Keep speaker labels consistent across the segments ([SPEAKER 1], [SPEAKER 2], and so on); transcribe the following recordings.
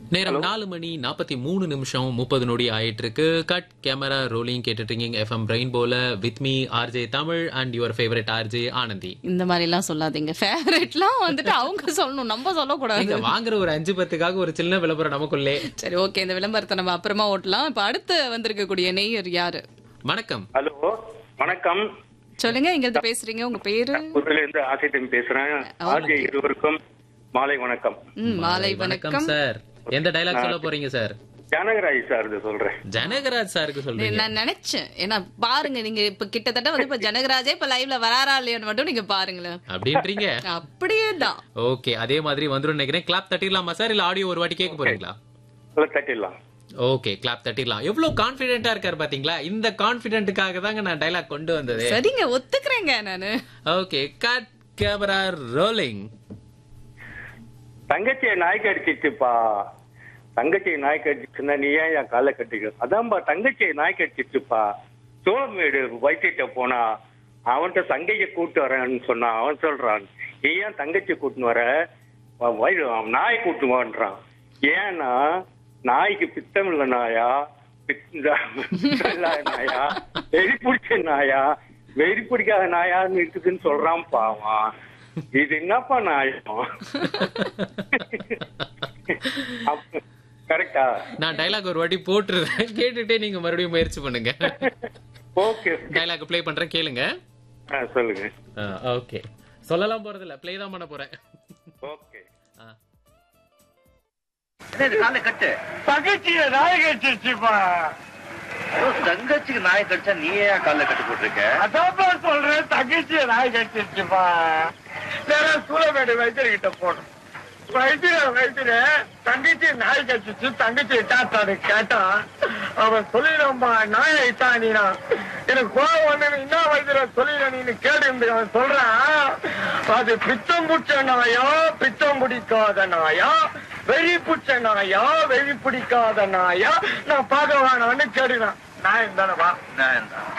[SPEAKER 1] நேரம் நாலு மணி நாற்பத்தி மூணு நிமிஷம் முப்பது நொடி ஆயிட்டு இருக்கு கட் கேமரா ரோலிங் கேட்டுட்டு இருக்கீங்க எஃப்எம் ரெயின்போல with me R J Tamil and your favourite R J Anandhi
[SPEAKER 2] இந்த மாதிரி எல்லாம் சொல்லாதீங்க ஃபேவரட்லாம் வந்துட்டு அவங்க சொல்லணும் நம்ம சொல்லக்கூடாது
[SPEAKER 1] நீங்க வாங்குற ஒரு அஞ்சு பத்துக்காக ஒரு சின்ன விளம்பரம் நமக்குள்ளே
[SPEAKER 2] சரி ஓகே இந்த விளம்பரத்தை நம்ம அப்புறமா ஓட்டலாம் இப்ப அடுத்து வந்திருக்கக்கூடிய நேயர் யாரு
[SPEAKER 1] வணக்கம்
[SPEAKER 3] ஹலோ வணக்கம்
[SPEAKER 2] சொல்லுங்க எங்க இருந்து பேசுறீங்க உங்க பேரு
[SPEAKER 3] புதுல இருந்து ஆசிட்டம் பேசுறேன் ஆர்ஜே இருவருக்கும் மாலை வணக்கம்
[SPEAKER 2] ம் மாலை
[SPEAKER 1] வணக்கம்
[SPEAKER 2] வணக்கம்
[SPEAKER 1] சார் எந்த டைலாக் சொல்ல போறீங்க சார்
[SPEAKER 3] ஜனகராஜ் சார் இது சொல்றேன்
[SPEAKER 1] ஜனகராஜ் சாருக்கு சொல்றீங்க
[SPEAKER 2] நான் நினைச்சேன் ஏன்னா பாருங்க நீங்க இப்ப கிட்டத்தட்ட வந்து இப்ப ஜனகராஜே இப்ப லைவ்ல வராரா இல்லையான்னு மட்டும் நீங்க பாருங்களேன்
[SPEAKER 1] அப்படின்றீங்க
[SPEAKER 2] அப்படியே தான்
[SPEAKER 1] ஓகே அதே மாதிரி வந்துரும் நினைக்கிறேன் கிளாப் தட்டிடலாமா சார் இல்ல ஆடியோ ஒரு வாட்டி கேட்க போறீங்களா
[SPEAKER 3] அதை தட்டிடலாம்
[SPEAKER 1] ஓகே கிளாப் தட்டிடலாம் எவ்வளவு கான்பிடென்ட்டா இருக்காரு பாத்தீங்களா இந்த கான்பிடென்ட்டுக்காக தாங்க நான் டைலாக் கொண்டு வந்தது
[SPEAKER 2] சரிங்க ஒத்துக்கிறேங்க நானு
[SPEAKER 1] ஓகே கட் கேமரா ரோலிங்
[SPEAKER 3] தங்கச்சியை நாய்க்கு அடிச்சிச்சுப்பா தங்கச்சியை நாய்க்கு அடிச்சுன்னா நீ ஏன் என் காலை கட்டிக்க அதான்பா தங்கச்சியை நாய்க்கு அடிச்சிச்சுப்பா சோளமேடு வைத்திட்ட போனா அவன்கிட்ட தங்கையை கூட்டு வரேன்னு சொன்னான் அவன் சொல்றான் நீ ஏன் தங்கச்சி கூட்டின்னு வர வ- வயிறு அவன் நாய் கூட்டு வான்றான் ஏன்னா நாய்க்கு பித்தம் இல்ல நாயா பித்த- பித்தம் இல்லாத நாயா வெறி பிடிச்ச நாயா வெறி பிடிக்காத நாயான்னு இருக்குதுன்னு சொல்றான் பாவம் இது என்னப்பா நாயம் கரெக்டா
[SPEAKER 1] நான் டைலாக் ஒரு வாட்டி போட்டுருந்தேன் கேட்டுட்டே நீங்க மறுபடியும் முயற்சி பண்ணுங்க
[SPEAKER 3] ஓகே
[SPEAKER 1] டைலாக் ப்ளே பண்றேன் கேளுங்க
[SPEAKER 3] சொல்லுங்க
[SPEAKER 1] ஓகே சொல்லலாம் போறது இல்ல ப்ளே தான் பண்ண போறேன்
[SPEAKER 3] ஓகே
[SPEAKER 1] ஆ.
[SPEAKER 4] காலை கட்டு
[SPEAKER 5] தங்கச்சிய நாய் கட்டிச்சுப்பா
[SPEAKER 4] ஐயோ, தங்கச்சிக்கு நாய் கடிச்சா நீ ஏன் கால கட்டு போட்டிருக்க
[SPEAKER 5] அதான்ப்பா சொல்றேன் தங்கச்சிய நாய் கட்டிச்சுப்பா நேரா சூளமேடு வைத்தியர்கிட்ட போனோம் வைத்திய வைத்திய தங்கச்சி நாய் கட்டிச்சு தங்கச்சி இட்டாத்தாரு கேட்டான் அவன் சொல்லிடும்பா நாயை இட்டானினா எனக்கு கோவம் வந்து என்ன வைத்திய சொல்லிட நீ கேடு அவன் சொல்றான் அது பித்தம் புடிச்ச நாயா பித்தம் பிடிக்காத நாயா வெறி புடிச்ச நாயா வெறி பிடிக்காத நாயா நான் பார்க்க வேணாம்னு கேடுவேன் நாயம் தானேப்பா
[SPEAKER 4] நான் தான்.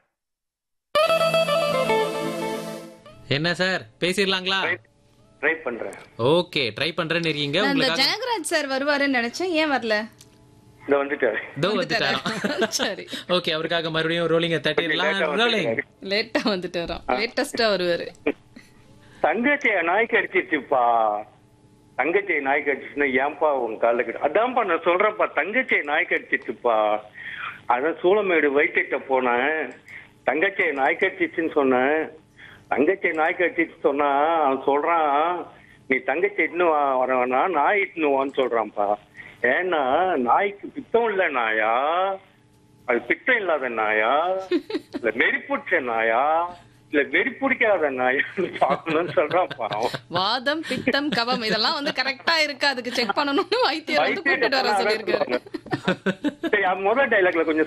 [SPEAKER 1] என்ன சார் பேசிடலாங்களா
[SPEAKER 3] ட்ரை பண்றேன்
[SPEAKER 1] ஓகே ட்ரை பண்றேன்னு இருக்கீங்க
[SPEAKER 2] நான் இந்த
[SPEAKER 1] உங்களுக்காக
[SPEAKER 2] ஜனகராஜ் சார் வருவாருன்னு நினைச்சேன் ஏன் வரல
[SPEAKER 3] இந்த வந்துட்டாரு
[SPEAKER 1] இதோ வந்துட்டாராம்
[SPEAKER 2] சரி
[SPEAKER 1] ஓகே அவருக்காக மறுபடியும் ரோலிங்க தட்டிடலாம்
[SPEAKER 3] லேட்டா
[SPEAKER 1] ரோலிங்
[SPEAKER 3] வந்துட்டாரு.
[SPEAKER 2] லேட்டா வந்துட்டாராம் லேட்டஸ்டா வருவாரு
[SPEAKER 3] தங்கச்சிய நாய்க்கு அடிச்சிச்சுப்பா தங்கச்சியை நாய்க்கு அடிச்சுன்னா ஏன்பா உன் காலில் கட்டு அதான்ப்பா நான் சொல்றேன்ப்பா தங்கச்சியை நாய்க்கு அடிச்சிச்சுப்பா அதான் சூளமேடு வைத்திட்ட போனேன் தங்கச்சியை நாய்க்கு அடிச்சிச்சுன்னு சொன்னேன் தங்கச்சியை நாய்க்கு அடிச்சிச்சு சொன்னா அவன் சொல்றான் நீ தங்கச்சி இட்டுன்னு வா வர வேணாம் நாய் இட்டுன்னு வான்னு சொல்றான்ப்பா ஏன்னா நாய்க்கு பித்தம் இல்ல நாயா அது பித்தம் இல்லாத நாயா இல்ல மெரிப்புடிச்ச நாயா இல்ல வெறி பிடிக்காத நாயான்னு பார்க்கணும்னு சொல்றான் பாவம்
[SPEAKER 2] வாதம் பித்தம் கவம் இதெல்லாம் வந்து கரெக்டா இருக்கு அதுக்கு செக் பண்ணணும்னு வைத்தியர் வந்து கூட்டிட்டு வர சொல்லியிருக்காரு
[SPEAKER 3] சரி அது முதல் டைலாக்ல கொஞ்சம்